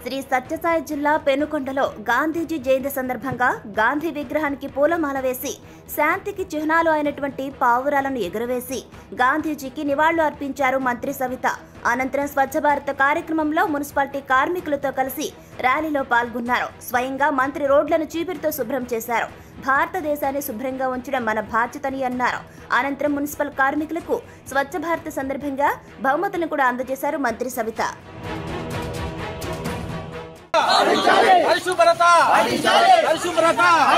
శ్రీ సత్యసాయి జిల్లా పెనుకొండలో గాంధీజీ జయంతి సందర్భంగా గాంధీ విగ్రహానికి పూలమాల వేసి శాంతికి చిహ్నాలు అయినటువంటి పావురాలను ఎగురవేసి గాంధీజీకి నివాళులు అర్పించారు మంత్రి సవిత అనంతరం స్వచ్ఛ భారత్ కార్యక్రమంలో మున్సిపాలిటీ కార్మికులతో కలిసి ర్యాలీలో పాల్గొన్నారు స్వయంగా మంత్రి రోడ్లను చీపురుతో శుభ్రం చేశారు భారతదేశాన్ని శుభ్రంగా ఉంచడం మన బాధ్యతని అన్నారు అనంతరం మున్సిపల్ కార్మికులకు స్వచ్ఛ భారత్ సందర్భంగా బహుమతులను కూడా అందజేశారు మంత్రి సవిత పరిశుభ్రత పరిశుభ్రత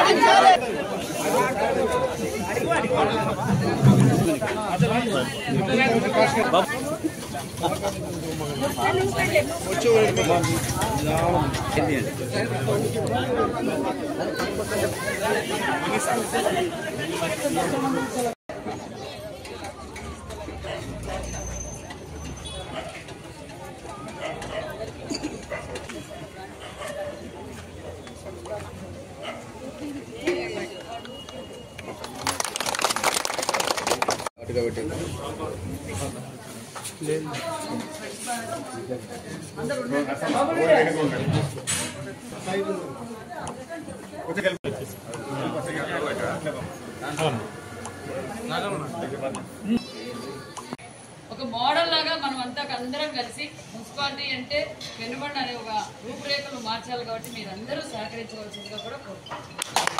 ఒక మోడల్ లాగా మనం అంతా అందరం కలిసి మున్సిపాలిటీ అంటే వెనుబండ అనే ఒక రూపురేఖలు మార్చాలి కాబట్టి మీరు అందరూ సహకరించవలసిందిగా కూడా కోరుకుంటున్నాను